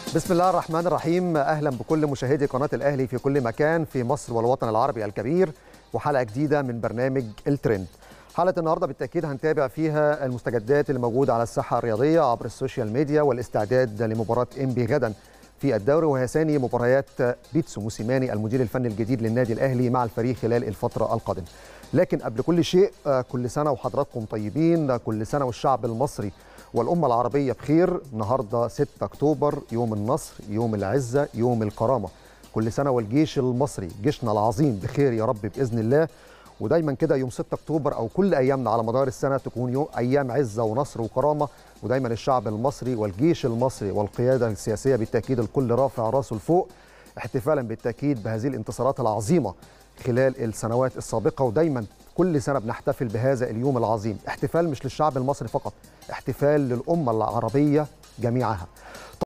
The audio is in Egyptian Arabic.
بسم الله الرحمن الرحيم اهلا بكل مشاهدي قناه الاهلي في كل مكان في مصر والوطن العربي الكبير وحلقه جديده من برنامج الترند حلقه النهارده بالتاكيد هنتابع فيها المستجدات اللي موجوده على الساحه الرياضيه عبر السوشيال ميديا والاستعداد لمباراه انبي غدا في الدوري وهي ثاني مباريات بيتسو موسيماني المدير الفني الجديد للنادي الاهلي مع الفريق خلال الفتره القادمه لكن قبل كل شيء كل سنه وحضراتكم طيبين كل سنه والشعب المصري والأمة العربية بخير النهاردة 6 أكتوبر يوم النصر يوم العزة يوم الكرامة كل سنة والجيش المصري جيشنا العظيم بخير يا رب بإذن الله ودايما كده يوم 6 أكتوبر أو كل أيامنا على مدار السنة تكون يوم أيام عزة ونصر وكرامة ودايما الشعب المصري والجيش المصري والقيادة السياسية بالتأكيد الكل رافع راسه لفوق احتفالا بالتأكيد بهذه الانتصارات العظيمة خلال السنوات السابقة ودايما كل سنة بنحتفل بهذا اليوم العظيم احتفال مش للشعب المصري فقط احتفال للأمة العربية جميعها